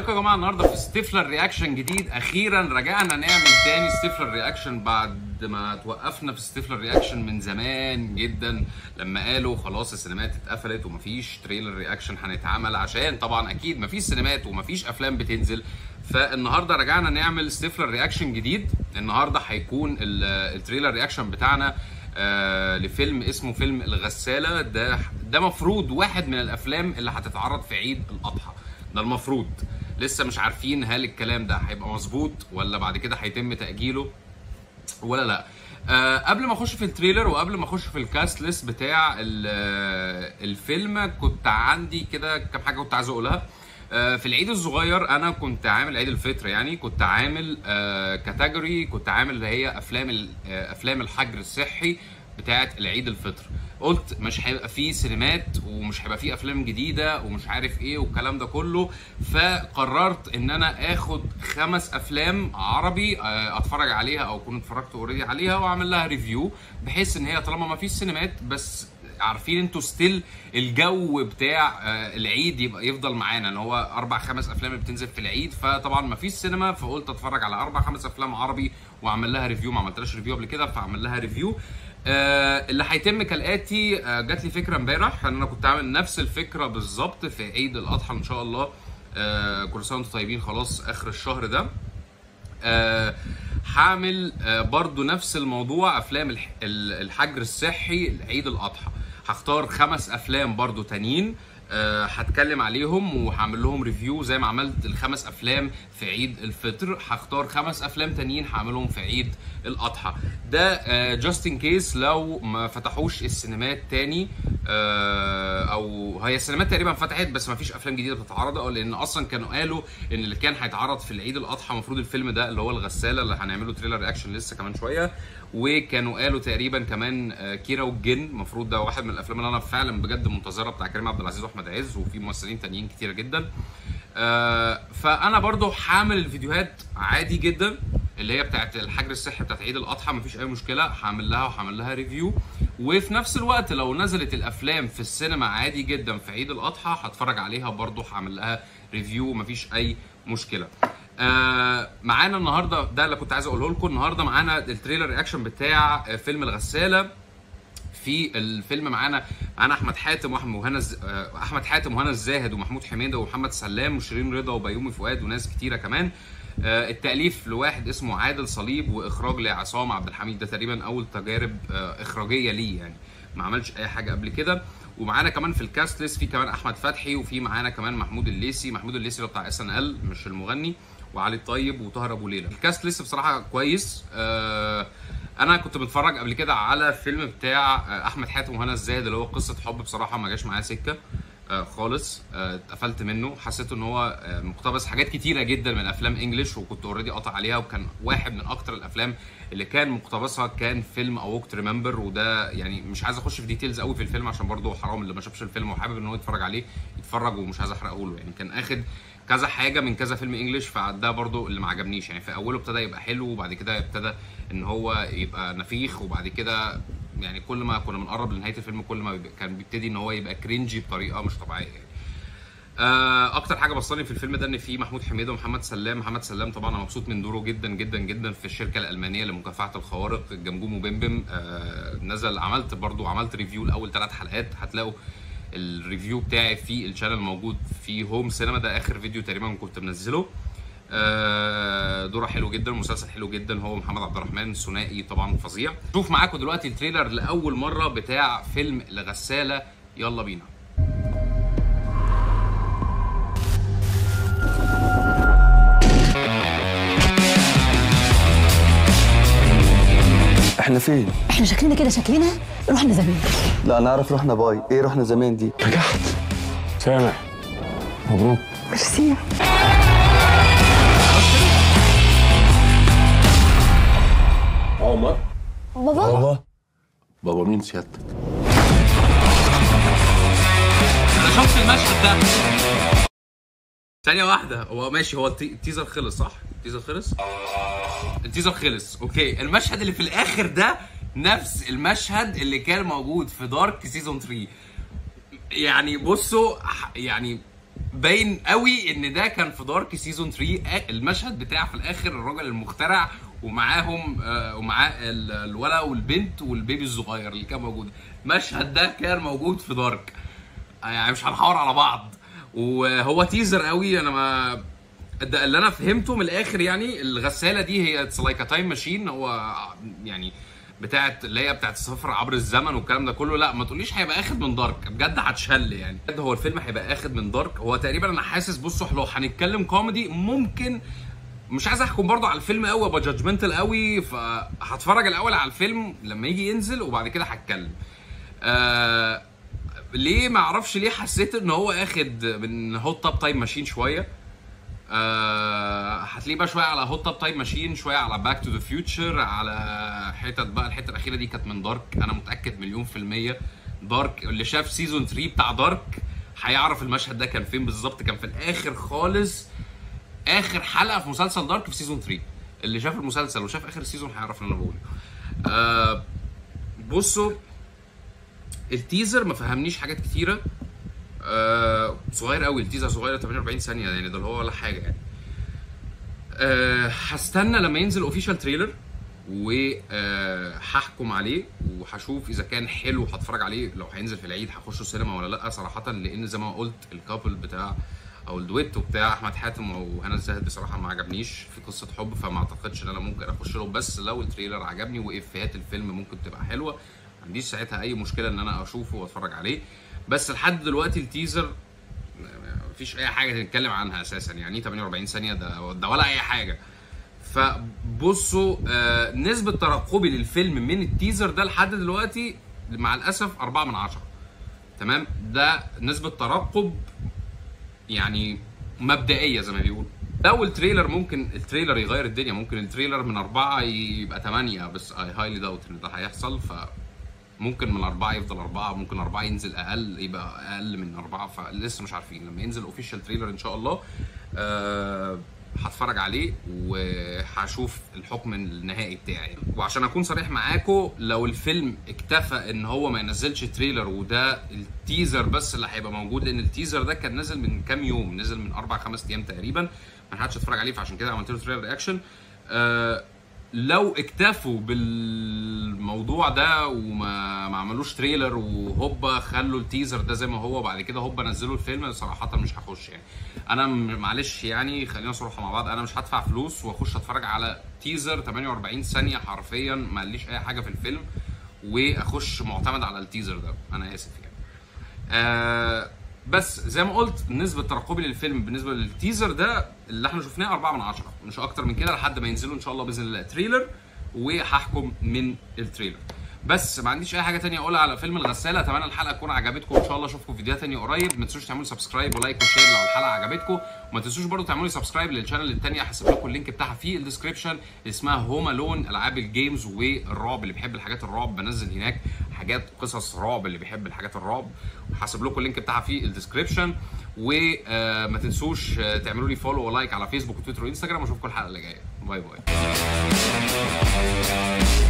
ازيكم يا جماعه النهارده في ستيفلر رياكشن جديد اخيرا رجعنا نعمل تاني ستيفلر رياكشن بعد ما توقفنا في ستيفلر رياكشن من زمان جدا لما قالوا خلاص السينمات اتقفلت ومفيش تريلر رياكشن هنتعمل عشان طبعا اكيد مفيش سينمات ومفيش افلام بتنزل فالنهارده رجعنا نعمل ستيفلر رياكشن جديد النهارده هيكون ال- التريلر رياكشن بتاعنا آه لفيلم اسمه فيلم الغساله ده ده مفروض واحد من الافلام اللي هتتعرض في عيد الاضحى ده المفروض لسه مش عارفين هل الكلام ده هيبقى مظبوط ولا بعد كده هيتم تاجيله ولا لا آه قبل ما اخش في التريلر وقبل ما اخش في الكاست ليست بتاع ال- آه، الفيلم كنت عندي كده كام حاجه كنت عايز اقولها آه، في العيد الصغير انا كنت عامل عيد الفطر يعني كنت عامل آه كاتيجوري كنت عامل اللي هي افلام ال- آه، افلام الحجر الصحي بتاعه العيد الفطر قلت مش هيبقى فيه سينمات ومش هيبقى فيه افلام جديده ومش عارف ايه والكلام ده كله فقررت ان انا اخد خمس افلام عربي آه، اتفرج عليها او كنت اتفرجت اوريدي عليها واعمل لها ريفيو بحيث ان هي طالما ما فيش سينمات بس عارفين انتوا ستيل الجو بتاع آه، العيد يبقى يفضل معانا ان هو اربع خمس افلام اللي بتنزل في العيد فطبعا ما فيش سينما فقلت اتفرج على اربع خمس افلام عربي واعمل لها ريفيو ما عملتلاش ريفيو قبل كده فاعمل لها ريفيو آه اللي هيتم كالاتي آه جات لي فكره امبارح ان انا كنت عامل نفس الفكره بالظبط في عيد الاضحى ان شاء الله آه كل سنه وانتم طيبين خلاص اخر الشهر ده آه، هعمل آه، برضو نفس الموضوع افلام الح- ال- الحجر الصحي لعيد الاضحى هختار خمس افلام برضو تانيين آه، هتكلم عليهم وهعمل لهم ريفيو زي ما عملت الخمس افلام في عيد الفطر هختار خمس افلام تانيين هعملهم في عيد الاضحى ده جاست ان كيس لو ما فتحوش السينمات تاني آه، او هي السينمات تقريبا فتحت بس ما فيش افلام جديده بتتعرض أو لان اصلا كانوا قالوا ان اللي كان هيتعرض في العيد الاضحى المفروض الفيلم ده اللي هو الغساله اللي هنعمله تريلر رياكشن لسه كمان شويه وكانوا قالوا تقريبا كمان آه، كيرة والجن المفروض ده واحد من الافلام اللي انا فعلا بجد منتظرها بتاع كريم عبد العزيز واحمد عز وفي ممثلين تانيين كتيره جدا آه، فانا برضو هعمل الفيديوهات عادي جدا اللي هي بتاعت الحجر الصحي بتاعت عيد الاضحى مفيش اي مشكله هعمل لها وهعمل لها ريفيو وفي نفس الوقت لو نزلت الافلام في السينما عادي جدا في عيد الاضحى هتفرج عليها برضو هعمل لها ريفيو مفيش اي مشكله آه معانا النهارده ده اللي كنت عايز اقوله لكم النهارده معانا التريلر رياكشن بتاع آه، فيلم الغساله في الفيلم معانا معانا احمد حاتم واحمد وهنا الز- آه، احمد حاتم وهنا الزاهد ومحمود حميده ومحمد سلام وشيرين رضا وبيومي فؤاد وناس كتيره كمان آه، التاليف لواحد اسمه عادل صليب واخراج لعصام عبد الحميد ده تقريبا اول تجارب آه، اخراجيه ليه يعني ما عملش اي حاجه قبل كده ومعانا كمان في الكاست ليست في كمان احمد فتحي وفي معانا كمان محمود الليسي محمود الليسي اللي هو بتاع اس ان ال مش المغني وعلي الطيب وطاهر ابو ليلى الكاست ليست بصراحه كويس آه انا كنت بتفرج قبل كده على فيلم بتاع آه، احمد حاتم وهنا الزاهد اللي هو قصه حب بصراحه ما جاش معايا سكه آه، خالص آه، اتقفلت منه حسيت ان هو آه، مقتبس حاجات كتيره جدا من افلام انجلش وكنت اوريدي قاطع عليها وكان واحد من اكتر الافلام اللي كان مقتبسها كان فيلم اوك ريمبر وده يعني مش عايز اخش في ديتيلز قوي في الفيلم عشان برضه حرام اللي ما شافش الفيلم وحابب ان هو يتفرج عليه يتفرج ومش عايز احرقه له يعني كان اخد كذا حاجه من كذا فيلم انجلش فده برضو اللي ما عجبنيش يعني في اوله ابتدى يبقى حلو وبعد كده ابتدى ان هو يبقى نفيخ وبعد كده يعني كل ما كنا بنقرب لنهايه الفيلم كل ما بيبقى- كان بيبتدي ان هو يبقى كرينجي بطريقه مش طبيعيه يعني آه، اكتر حاجه بصاني في الفيلم ده ان في محمود حميده ومحمد سلام محمد سلام طبعا انا مبسوط من دوره جدا جدا جدا في الشركه الالمانيه لمكافحه الخوارق الجمجوم وبمبم آه نزل عملت برضو عملت ريفيو لاول ثلاث حلقات هتلاقوا الريفيو بتاعي في الشانل موجود في هوم سينما ده اخر فيديو تقريبا كنت منزله آه، دوره حلو جدا مسلسل حلو جدا هو محمد عبد الرحمن ثنائي طبعا فظيع شوف معاكم دلوقتي التريلر لاول مره بتاع فيلم الغساله يلا بينا احنا فين؟ احنا شكلنا كده شكلنا رحنا زمان لا انا اعرف رحنا باي ايه رحنا زمان دي نجحت سامع مبروك ميرسي عمر بابا بابا بابا مين سيادتك؟ انا شفت المشهد ده ثانية واحدة هو ماشي هو التي- التيزر خلص صح؟ التيزر خلص؟ التيزر خلص اوكي المشهد اللي في الاخر ده نفس المشهد اللي كان موجود في دارك سيزون 3 يعني بصوا ح- يعني باين قوي ان ده كان في دارك سيزون 3 آ- المشهد بتاع في الاخر الراجل المخترع ومعاهم آه، ومعاه ال- الولد والبنت والبيبي الصغير اللي كان موجود المشهد ده كان موجود في دارك يعني مش هنحاور على بعض وهو تيزر قوي انا ما ده اللي انا فهمته من الاخر يعني الغساله دي هي اتس لايك تايم ماشين هو يعني بتاعت اللي هي بتاعت السفر عبر الزمن والكلام ده كله لا ما تقوليش هيبقى اخد من دارك بجد هتشل يعني بجد هو الفيلم هيبقى اخد من دارك هو تقريبا انا حاسس بصوا لو هنتكلم كوميدي ممكن مش عايز احكم برضه على الفيلم قوي ابقى جادجمنتال قوي فهتفرج الاول على الفيلم لما يجي ينزل وبعد كده هتكلم آه ليه ما اعرفش ليه حسيت ان هو اخد من هوت توب تايم ماشين شويه آه هتلاقيه بقى شويه على هوت توب تايم ماشين شويه على باك تو ذا فيوتشر على حتت بقى الحته الاخيره دي كانت من دارك انا متاكد مليون في الميه دارك اللي شاف سيزون 3 بتاع دارك هيعرف المشهد ده كان فين بالظبط كان في الاخر خالص اخر حلقه في مسلسل دارك في سيزون 3 اللي شاف المسلسل وشاف اخر السيزون هيعرف اللي انا بقوله آه بصوا التيزر ما فهمنيش حاجات كتيره آه صغير قوي التيزر صغير 48 ثانيه يعني ده اللي هو ولا حاجه يعني آه هستنى لما ينزل اوفيشال تريلر وهحكم عليه وهشوف اذا كان حلو هتفرج عليه لو هينزل في العيد هخشه سينما ولا لا صراحه لان زي ما قلت الكابل بتاع او الدويتو بتاع احمد حاتم وهنا الزاهد بصراحه ما عجبنيش في قصه حب فما اعتقدش ان انا ممكن اخش له بس لو التريلر عجبني وافيهات الفيلم ممكن تبقى حلوه ما عنديش ساعتها اي مشكله ان انا اشوفه واتفرج عليه بس لحد دلوقتي التيزر مفيش اي حاجه نتكلم عنها اساسا يعني 48 ثانيه ده ده ولا اي حاجه فبصوا آه نسبه ترقبي للفيلم من التيزر ده لحد دلوقتي مع الاسف 4 من 10 تمام ده نسبه ترقب يعني مبدئيه زي ما بيقولوا لو التريلر ممكن التريلر يغير الدنيا ممكن التريلر من أربعة يبقى ثمانية بس اي هايلي داوت ان ده هيحصل ف ممكن من أربعة يفضل أربعة ممكن أربعة ينزل أقل يبقى أقل من أربعة فلسه مش عارفين لما ينزل أوفيشال تريلر إن شاء الله آه هتفرج عليه وهشوف الحكم النهائي بتاعي وعشان اكون صريح معاكم لو الفيلم اكتفى ان هو ما ينزلش تريلر وده التيزر بس اللي هيبقى موجود لان التيزر ده كان نزل من كام يوم نزل من اربع خمس ايام تقريبا ما حدش اتفرج عليه فعشان كده عملت له تريلر رياكشن آه لو اكتفوا بالموضوع ده وما ما عملوش تريلر وهوبا خلوا التيزر ده زي ما هو وبعد كده هوبا نزلوا الفيلم صراحه مش هخش يعني انا م- معلش يعني خلينا صراحه مع بعض انا مش هدفع فلوس واخش اتفرج على تيزر 48 ثانيه حرفيا ما قاليش اي حاجه في الفيلم واخش معتمد على التيزر ده انا اسف يعني آه بس زي ما قلت نسبة ترقبي للفيلم بالنسبة للتيزر ده اللي احنا شفناه 4 من 10 مش اكتر من كده لحد ما ينزلوا ان شاء الله باذن الله تريلر وهحكم من التريلر بس ما عنديش اي حاجه تانية اقولها على فيلم الغساله اتمنى الحلقه تكون عجبتكم ان شاء الله اشوفكم في فيديوهات تانية قريب ما تنسوش تعملوا سبسكرايب ولايك وشير لو الحلقه عجبتكم وما تنسوش برضو تعملوا سبسكرايب للشانل التانية هسيب لكم اللينك بتاعها في الديسكربشن اللي اسمها هوم الون العاب الجيمز والرعب اللي بيحب الحاجات الرعب بنزل هناك حاجات قصص رعب اللي بيحب الحاجات الرعب هسيب لكم اللينك بتاعها في الديسكربشن وما تنسوش آه، تعملوا لي فولو ولايك على فيسبوك وتويتر وانستجرام واشوفكم الحلقه اللي جايه باي باي